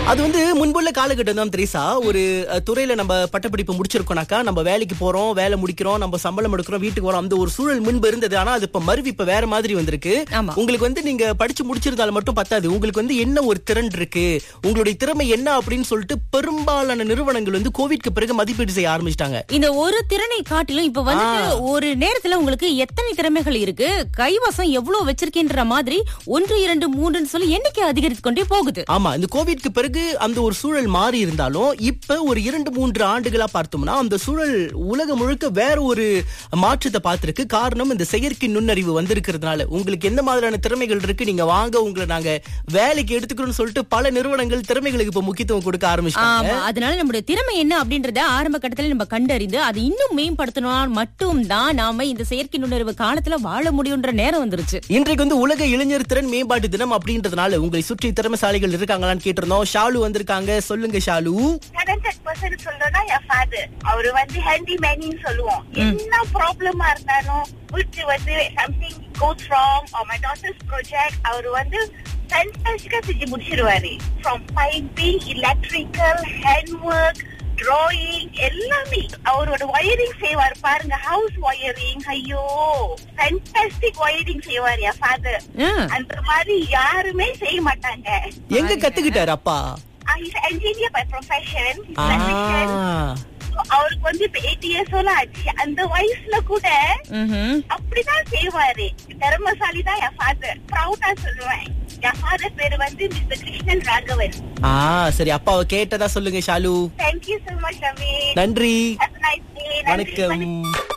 அது வந்து முன்புள்ள காலகட்டம் தான் தெரியுசா ஒரு அஹ், துறையில நம்ம பட்டப்படிப்பு முடிச்சிருக்கோம்னாக்கா நம்ம வேலைக்கு போறோம் வேலை முடிக்கிறோம் நம்ம சம்பளம் எடுக்கிறோம் வீட்டுக்கு வரோம் அந்த ஒரு சூழல் முன்பு இருந்தது ஆனா அது இப்ப மருவி இப்ப வேற மாதிரி வந்திருக்கு ஆமா. உங்களுக்கு வந்து நீங்க படிச்சு முடிச்சிருந்தாலும் மட்டும் பத்தாது உங்களுக்கு வந்து என்ன ஒரு திறன் இருக்கு உங்களுடைய திறமை என்ன அப்படின்னு சொல்லிட்டு பெரும்பாலான நிறுவனங்கள் வந்து கோவிட்க்கு பிறகு மதிப்பீடு செய்ய ஆரம்பிச்சிட்டாங்க இந்த ஒரு திறனை காட்டிலும் இப்ப வந்துட்டு ஒரு நேரத்துல உங்களுக்கு எத்தனை திறமைகள் இருக்கு கைவசம் எவ்வளவு வச்சிருக்கின்ற மாதிரி ஒன்று இரண்டு மூன்றுன்னு சொல்லி எண்ணிக்கை அதிகரித்து கொண்டே போகுது ஆமா இந்த கோவிட்க்கு பிறகு அந்த ஒரு சூழல் மாறி இருந்தாலும் இப்ப ஒரு இரண்டு மூன்று ஆண்டுகளா பார்த்தோம்னா அந்த சூழல் உலகம் முழுக்க வேற ஒரு மாற்றத்தை பார்த்திருக்கு காரணம் இந்த செயற்கை நுண்ணறிவு வந்திருக்கிறதுனால உங்களுக்கு எந்த மாதிரியான திறமைகள் இருக்கு நீங்க வாங்க உங்களை நாங்க வேலைக்கு எடுத்துக்கிறோம்னு சொல்லிட்டு பல நிறுவனங்கள் திறமைகளுக்கு இப்ப முக்கியத்துவம் கொடுக்க ஆரம்பிச்சிட்டாங்க ஆமா அதனால நம்முடைய திறமை என்ன அப்படின்றத ஆரம்ப கட்டத்துல நம்ம கண்டறிந்து அதை இன்னும் மேம்படுத்தணும் மட்டும்தான் நாம இந்த செயற்கை நுண்ணறிவு காலத்துல வாழ முடியுன்ற நேரம் வந்துருச்சு இன்றைக்கு வந்து உலக இளைஞர் திறன் மேம்பாட்டு தினம் அப்படின்றதுனால உங்களை சுற்றி திறமைசாலிகள் இருக்காங்களான்னு கேட்டிருந்தோம் ஷாலு வந்திருக்காங்க சொல்லுங்க ஷாலு டேலண்டட் பர்சன் சொல்றதா என் ஃபாதர் அவரு வந்து ஹேண்டி மேனின்னு சொல்லுவோம் என்ன ப்ராப்ளமா இருந்தாலும் வீட்டு வந்து something goes from my daughter's project அவரு வந்து ஃபேன்டாஸ்டிக்கா செஞ்சு முடிச்சிருவாரு from piping electrical hand work drawing எல்லாமே அவரோட ஒயரிங் செய்வார் பாருங்க ஹவுஸ் ஒயரிங் ஐயோ ஃபேன்டாஸ்டிக் ஒயரிங் செய்வார் என் ஃபாதர் ஆ. அந்த மாதிரி யாருமே செய்ய மாட்டாங்க எங்க கத்துக்கிட்டாரு அப்பா இஸ் என்ஜினியர் பை ப்ரொஃபஷன் ஆ. அவருக்கு வந்து இப்ப எயிட் இயர்ஸ் ஆச்சு அந்த வயசுல கூட ம்ஹும். அப்படிதான் செய்வாரு திறமசாலி தான் என் ஃபாதர் ப்ரௌடா சொல்லுவேன் என் ஃபாதர் பேரு வந்து மிஸ்டர் கிருஷ்ணன் ராகவன் ஆ சரி அப்பாவை கேட்டதா சொல்லுங்க Shalu thank you so much Ravi நன்றி Have a nice day. நன்றி. வணக்கம்